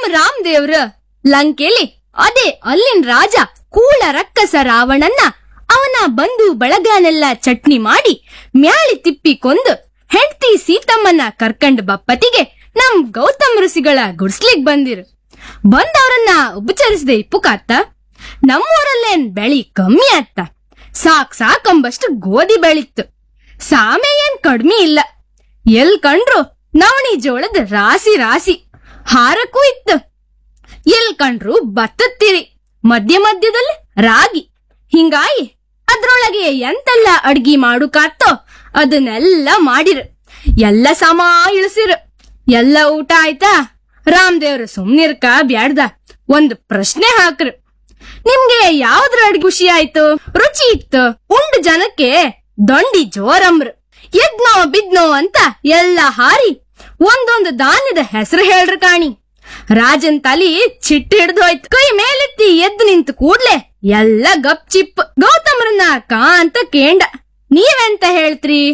ರಾಮದೇವ್ರ ಲಂಕೆಲಿ ಅದೇ ಅಲ್ಲಿನ್ ರಾಜ ಕೂಳ ರಕ್ಕಸ ರಾವಣನ್ನ ಅವನ ಬಂಧು ಬಳಗನೆಲ್ಲ ಚಟ್ನಿ ಮಾಡಿ ಮ್ಯಾಳಿ ತಿಪ್ಪಿ ಕೊಂದು ಹೆಂಡ್ತಿ ಸೀತಮ್ಮನ ಕರ್ಕಂಡ್ ಬಪ್ಪತಿಗೆ ನಮ್ ಗೌತಮ್ ಋಷಿಗಳ ಗುಡ್ಸ್ಲಿಗ್ ಬಂದಿರು ಬಂದವ್ರನ್ನ ಉಪಚರಿಸದೆ ಇಪ್ಪುಕಾತ್ತ ನಮ್ಮೂರಲ್ಲೇನ್ ಬೆಳಿ ಕಮ್ಮಿ ಆತ್ತ ಸಾಕ್ ಸಾಕಂಬಷ್ಟು ಗೋಧಿ ಬೆಳಿತ್ತು ಸಾಮೆ ಏನ್ ಕಡ್ಮಿ ಇಲ್ಲ ಎಲ್ ಕಂಡ್ರು ನವಣಿ ಜೋಳದ ರಾಸಿ ರಾಸಿ ಹಾರಕ್ಕೂ ಇತ್ತು ಎಲ್ ಕಂಡ್ರು ಭತ್ತತ್ತಿರಿ ಮಧ್ಯ ಮಧ್ಯದಲ್ಲಿ ರಾಗಿ ಹಿಂಗಾಗಿ ಅದ್ರೊಳಗೆ ಎಂತೆಲ್ಲ ಅಡ್ಗಿ ಮಾಡುಕಾತ್ತೋ ಅದನ್ನೆಲ್ಲ ಮಾಡಿರು ಎಲ್ಲ ಸಮ ಇಳಿಸಿರು ಎಲ್ಲ ಊಟ ಆಯ್ತಾ ರಾಮದೇವ್ರು ಸುಮ್ನಿರ್ಕ ಬ್ಯಾಡ್ದ ಒಂದು ಪ್ರಶ್ನೆ ಹಾಕ್ರು ನಿಮ್ಗೆ ಯಾವ್ದ್ರ ಅಡ್ಗೆ ಖುಷಿ ಆಯ್ತು ರುಚಿ ಇತ್ತು ಉಂಡ್ ಜನಕ್ಕೆ ದೊಂಡಿ ಜೋರಮ್ರು ಎದ್ನೋ ಬಿದ್ನೋ ಅಂತ ಎಲ್ಲ ಹಾರಿ ಒಂದೊಂದು ಧಾನ್ಯದ ಹೆಸರು ಹೇಳ್ರಿ ಕಾಣಿ ರಾಜನ್ ತಲಿ ಚಿಟ್ಟ ಹಿಡ್ದು ಹೋಯ್ತು ಕೈ ಮೇಲೆತ್ತಿ ಎದ್ದು ನಿಂತು ಕೂಡ್ಲೆ ಎಲ್ಲ ಗಪ್ ಚಿಪ್ ಗೌತಮ್ರನ್ನ ಕಾ ಅಂತ ಕೇಂಡ ನೀವೆಂತ ಹೇಳ್ತ್ರಿ